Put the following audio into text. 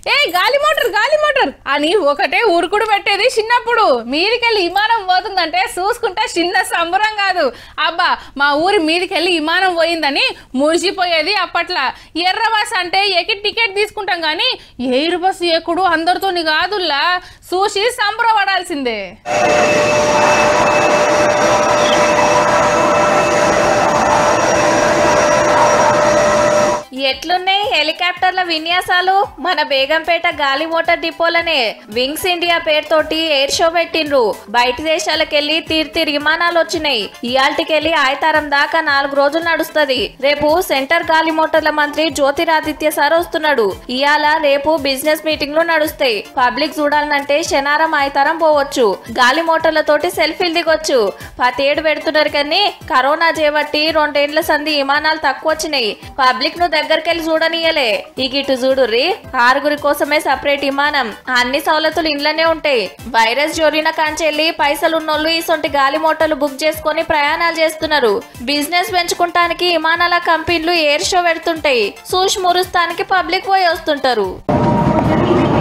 ఏ గాలి మోటార్ గాలి మోటార్ అని ఒకటే ఉరుకుడు పెట్టేది చిన్నప్పుడు మీదికెళ్ళి విమానం పోతుందంటే చూసుకుంటే చిన్న సంబరం కాదు అబ్బా మా ఊరి మీదికెళ్ళి విమానం పోయిందని మురిసిపోయేది అప్పట్లో ఎర్ర బస్ అంటే ఎక్కి టికెట్ తీసుకుంటాం కానీ ఎయిర్ బస్సు ఎక్కుడు అందరితోని కాదుల్లా చూసి సంబరపడాల్సిందే ఎట్లున్నాయి హెలికాప్టర్ల విన్యాసాలు మన బేగంపేట గాలి మోటార్ డిపోలనే వింగ్స్ ఇండియా పేరుతోటి ఎయిర్ షో పెట్టిండ్రు బయట దేశాలకెళ్లి తీర్తి విమానాలు వచ్చినాయి ఇయాల్టికెళ్లి ఆయతారం దాకా నాలుగు రోజులు నడుస్తది రేపు సెంటర్ గాలి మోటార్ల మంత్రి జ్యోతిరాదిత్య సార్ వస్తున్నాడు ఇయాల రేపు బిజినెస్ మీటింగ్లు నడుస్తాయి పబ్లిక్ చూడాలంటే శనారం ఆయతారం పోవచ్చు గాలి మోటార్లతోటి సెల్ఫీలు దిగొచ్చు పతేడు పెడుతున్నారు కానీ కరోనా చేపట్టి రెండేండ్ల సంధి విమానాలు తక్కువ వచ్చినాయి పబ్లిక్ ను దగ్గరకెళ్ళి చూడనియలే ఈ గిటు చూడుర్రి ఆరుగురి కోసమే సపరేట్ విమానం అన్ని సవలతులు ఇంట్లోనే ఉంటాయి వైరస్ జోరిన కాంచెల్లి పైసలు ఉన్నోళ్ళు ఇసొంటి గాలి మోటార్లు బుక్ చేసుకొని ప్రయాణాలు చేస్తున్నారు బిజినెస్ పెంచుకుంటానికి విమానాల కంపెనీలు ఎయిర్ షో పెడుతుంటాయి సూష్ మురుస్తానికి పబ్లిక్ పోయి వస్తుంటారు